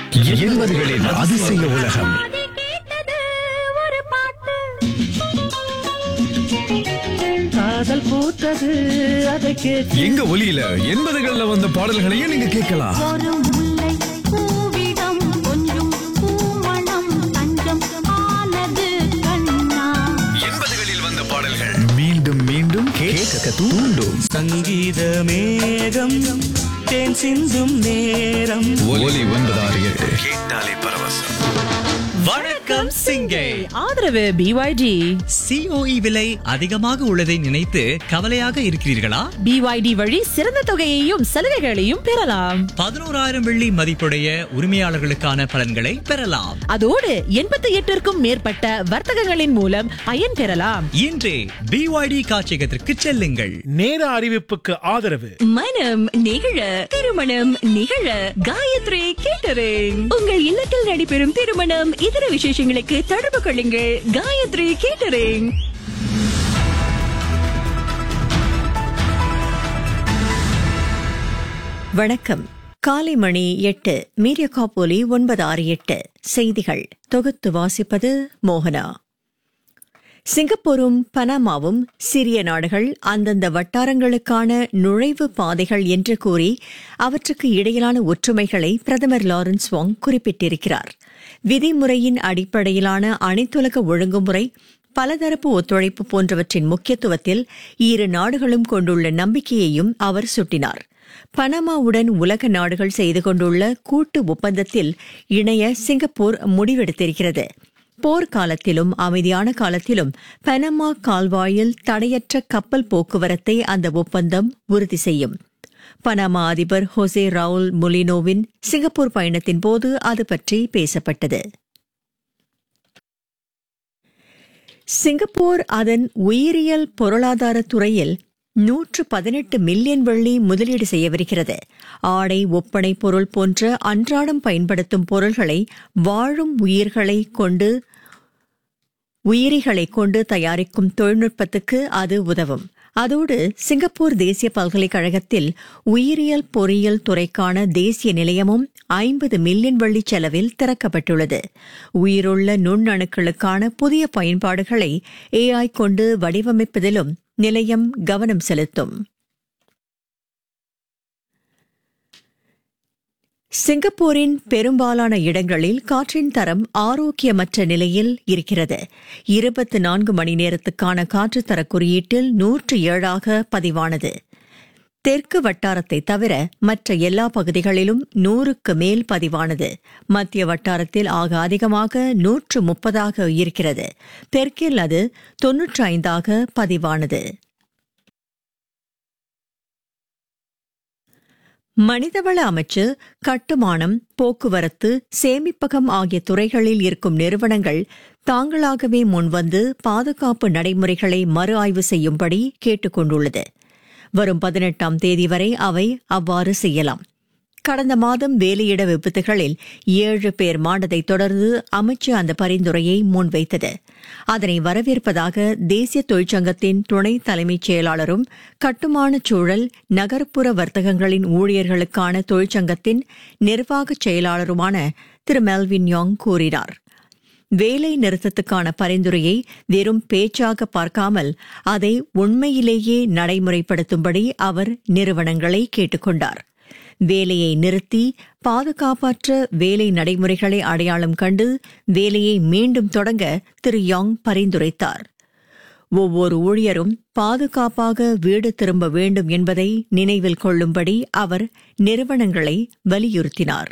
எண்பதுகளின் அதிசய உலகம் அது கேட்டது ஒரு பாட்டு காதல் பூத்தது அதை கேட்டு எங்க ஒலியில எண்பதுகள்ல வந்த பாடல்களையும் நீங்க கேட்கலாம் ஒரு முல்லை பூவிடம் கொஞ்சம் பூமணம் தஞ்சம் ஆனது கண்ணா எண்பதுகளில் வந்த பாடல்கள் மீண்டும் மீண்டும் கேட்க தூண்டும் சங்கீத மேகம் தேன் சிந்தும் நேரம் ஒலி ஒன்பதாறு எட்டு கேட்டாலே பரவசம் வணக்கம் சிங்கை ஆதரவு பிஒய்டி சிஓஇ விலை அதிகமாக உள்ளதை நினைத்து கவலையாக இருக்கிறீர்களா பிஒய்டி வழி சிறந்த தொகையையும் சலுகைகளையும் பெறலாம் பதினோராயிரம் வெள்ளி மதிப்புடைய உரிமையாளர்களுக்கான பலன்களை பெறலாம் அதோடு எண்பத்தி எட்டிற்கும் மேற்பட்ட வர்த்தகங்களின் மூலம் பயன் பெறலாம் இன்றே பிஒய்டி காட்சியகத்திற்கு செல்லுங்கள் நேர அறிவிப்புக்கு ஆதரவு மனம் நிகழ திருமணம் நிகழ காயத்ரி கேட்டரிங் உங்கள் இல்லத்தில் நடைபெறும் திருமணம் இதர விசேஷங்களுக்கு தொடர்பு கொள்ளுங்கள் காயத்ரி கேட்டரிங் வணக்கம் காலை மணி எட்டு மீடியா காப்போலி ஒன்பது ஆறு எட்டு செய்திகள் தொகுத்து வாசிப்பது மோகனா சிங்கப்பூரும் பனாமாவும் சிறிய நாடுகள் அந்தந்த வட்டாரங்களுக்கான நுழைவு பாதைகள் என்று கூறி அவற்றுக்கு இடையிலான ஒற்றுமைகளை பிரதமர் லாரன்ஸ் வாங் குறிப்பிட்டிருக்கிறார் விதிமுறையின் அடிப்படையிலான அனைத்துலக ஒழுங்குமுறை பலதரப்பு ஒத்துழைப்பு போன்றவற்றின் முக்கியத்துவத்தில் இரு நாடுகளும் கொண்டுள்ள நம்பிக்கையையும் அவர் சுட்டினார் பனாமாவுடன் உலக நாடுகள் செய்து கொண்டுள்ள கூட்டு ஒப்பந்தத்தில் இணைய சிங்கப்பூர் முடிவெடுத்திருக்கிறது போர்க்காலத்திலும் அமைதியான காலத்திலும் பனமா கால்வாயில் தடையற்ற கப்பல் போக்குவரத்தை அந்த ஒப்பந்தம் உறுதி செய்யும் பனாமா அதிபர் ஹோசே ரவுல் முலினோவின் சிங்கப்பூர் பயணத்தின் போது அது பற்றி பேசப்பட்டது சிங்கப்பூர் அதன் உயிரியல் பொருளாதார துறையில் நூற்று பதினெட்டு மில்லியன் வெள்ளி முதலீடு செய்யவிருக்கிறது ஆடை ஒப்பனை பொருள் போன்ற அன்றாடம் பயன்படுத்தும் பொருள்களை வாழும் உயிர்களை கொண்டு உயிரிகளை கொண்டு தயாரிக்கும் தொழில்நுட்பத்துக்கு அது உதவும் அதோடு சிங்கப்பூர் தேசிய பல்கலைக்கழகத்தில் உயிரியல் பொறியியல் துறைக்கான தேசிய நிலையமும் ஐம்பது மில்லியன் வெள்ளி செலவில் திறக்கப்பட்டுள்ளது உயிருள்ள நுண்ணணுக்களுக்கான புதிய பயன்பாடுகளை ஏஐ கொண்டு வடிவமைப்பதிலும் நிலையம் கவனம் செலுத்தும் சிங்கப்பூரின் பெரும்பாலான இடங்களில் காற்றின் தரம் ஆரோக்கியமற்ற நிலையில் இருக்கிறது இருபத்தி நான்கு மணி நேரத்துக்கான காற்றுத்தர குறியீட்டில் நூற்று ஏழாக பதிவானது தெற்கு வட்டாரத்தை தவிர மற்ற எல்லா பகுதிகளிலும் நூறுக்கு மேல் பதிவானது மத்திய வட்டாரத்தில் ஆக அதிகமாக நூற்று முப்பதாக இருக்கிறது தெற்கில் அது தொன்னூற்றி ஐந்தாக பதிவானது மனிதவள அமைச்சு கட்டுமானம் போக்குவரத்து சேமிப்பகம் ஆகிய துறைகளில் இருக்கும் நிறுவனங்கள் தாங்களாகவே முன்வந்து பாதுகாப்பு நடைமுறைகளை மறு ஆய்வு செய்யும்படி கேட்டுக் கொண்டுள்ளது வரும் பதினெட்டாம் தேதி வரை அவை அவ்வாறு செய்யலாம் கடந்த மாதம் வேலையிட விபத்துகளில் ஏழு பேர் மாண்டதைத் தொடர்ந்து அமைச்சு அந்த பரிந்துரையை முன்வைத்தது அதனை வரவேற்பதாக தேசிய தொழிற்சங்கத்தின் துணை தலைமைச் செயலாளரும் கட்டுமானச் சூழல் நகர்ப்புற வர்த்தகங்களின் ஊழியர்களுக்கான தொழிற்சங்கத்தின் நிர்வாகச் செயலாளருமான திரு மெல்வின் யாங் கூறினார் வேலை நிறுத்தத்துக்கான பரிந்துரையை வெறும் பேச்சாக பார்க்காமல் அதை உண்மையிலேயே நடைமுறைப்படுத்தும்படி அவர் நிறுவனங்களை கேட்டுக்கொண்டார் வேலையை நிறுத்தி பாதுகாப்பற்ற வேலை நடைமுறைகளை அடையாளம் கண்டு வேலையை மீண்டும் தொடங்க திரு யாங் பரிந்துரைத்தார் ஒவ்வொரு ஊழியரும் பாதுகாப்பாக வீடு திரும்ப வேண்டும் என்பதை நினைவில் கொள்ளும்படி அவர் நிறுவனங்களை வலியுறுத்தினார்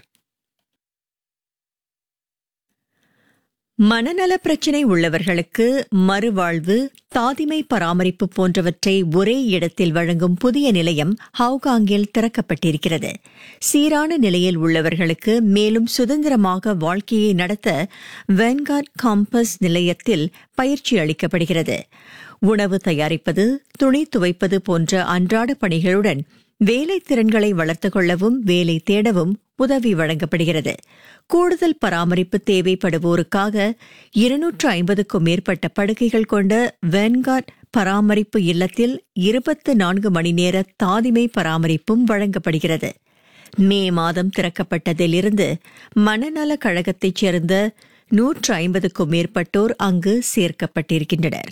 மனநல பிரச்சினை உள்ளவர்களுக்கு மறுவாழ்வு தாதிமை பராமரிப்பு போன்றவற்றை ஒரே இடத்தில் வழங்கும் புதிய நிலையம் ஹவுகாங்கில் திறக்கப்பட்டிருக்கிறது சீரான நிலையில் உள்ளவர்களுக்கு மேலும் சுதந்திரமாக வாழ்க்கையை நடத்த வென்கார்ட் காம்பஸ் நிலையத்தில் பயிற்சி அளிக்கப்படுகிறது உணவு தயாரிப்பது துணி துவைப்பது போன்ற அன்றாட பணிகளுடன் வேலை திறன்களை வளர்த்துக் கொள்ளவும் வேலை தேடவும் உதவி வழங்கப்படுகிறது கூடுதல் பராமரிப்பு தேவைப்படுவோருக்காக இருநூற்று ஐம்பதுக்கும் மேற்பட்ட படுக்கைகள் கொண்ட வென்கார்ட் பராமரிப்பு இல்லத்தில் இருபத்து நான்கு மணி நேர தாதிமை பராமரிப்பும் வழங்கப்படுகிறது மே மாதம் திறக்கப்பட்டதிலிருந்து மனநல கழகத்தைச் சேர்ந்த நூற்று ஐம்பதுக்கும் மேற்பட்டோர் அங்கு சேர்க்கப்பட்டிருக்கின்றனர்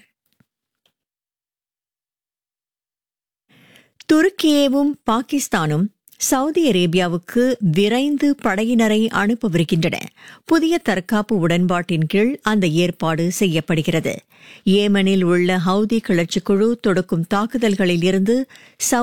துருக்கியவும் பாகிஸ்தானும் சவுதி அரேபியாவுக்கு விரைந்து படையினரை அனுப்பவிருக்கின்றன புதிய தற்காப்பு உடன்பாட்டின் கீழ் அந்த ஏற்பாடு செய்யப்படுகிறது ஏமனில் உள்ள ஹவுதி கிளர்ச்சி குழு தொடுக்கும் தாக்குதல்களில் இருந்து